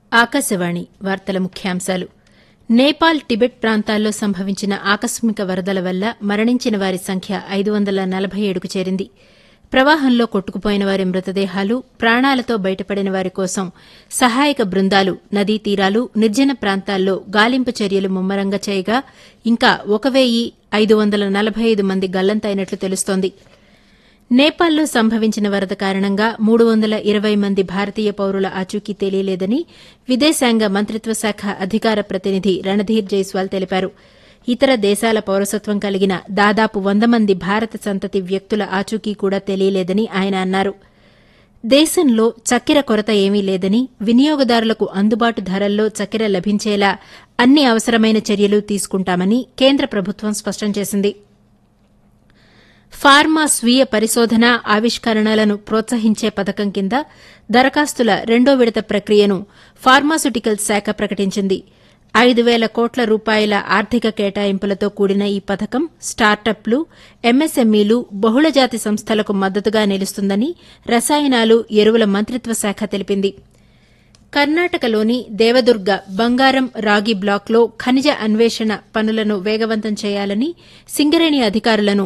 ఆకాశవాణి వార్తల ముఖ్యాంశాలు నేపాల్ టిబెట్ ప్రాంతాల్లో సంభవించిన ఆకస్మిక వరదల వల్ల మరణించిన వారి సంఖ్య ఐదు వందల నలభై ఏడుకు చేరింది ప్రవాహంలో కొట్టుకుపోయిన వారి మృతదేహాలు ప్రాణాలతో బయటపడిన వారి కోసం సహాయక బృందాలు నదీ తీరాలు నిర్జన ప్రాంతాల్లో గాలింపు చర్యలు ముమ్మరంగా చేయగా ఇంకా ఒక వెయ్యి ఐదు వందల నలభై ఐదు మంది గల్లంతైనట్లు తెలుస్తోంది నేపాల్లో సంభవించిన వరద కారణంగా మూడు వందల ఇరవై మంది భారతీయ పౌరుల ఆచూకీ తెలియలేదని విదేశాంగ మంత్రిత్వ శాఖ అధికార ప్రతినిధి రణధీర్ జైస్వాల్ తెలిపారు ఇతర దేశాల పౌరసత్వం కలిగిన దాదాపు వంద మంది భారత సంతతి వ్యక్తుల ఆచూకీ కూడా తెలియలేదని ఆయన అన్నారు దేశంలో చక్కెర కొరత ఏమీ లేదని వినియోగదారులకు అందుబాటు ధరల్లో చక్కెర లభించేలా అన్ని అవసరమైన చర్యలు తీసుకుంటామని కేంద్ర ప్రభుత్వం స్పష్టం చేసింది ఫార్మా స్వీయ పరిశోధన ఆవిష్కరణలను ప్రోత్సహించే పథకం కింద దరఖాస్తుల రెండో విడత ప్రక్రియను ఫార్మాస్యూటికల్స్ శాఖ ప్రకటించింది ఐదు వేల కోట్ల రూపాయల ఆర్థిక కేటాయింపులతో కూడిన ఈ పథకం స్టార్టప్లు ఎంఎస్ఎంఈలు బహుళజాతి సంస్థలకు మద్దతుగా నిలుస్తుందని రసాయనాలు ఎరువుల మంత్రిత్వ శాఖ తెలిపింది కర్ణాటకలోని దేవదుర్గ బంగారం రాగి బ్లాక్లో ఖనిజ అన్వేషణ పనులను వేగవంతం చేయాలని సింగరేణి అధికారులను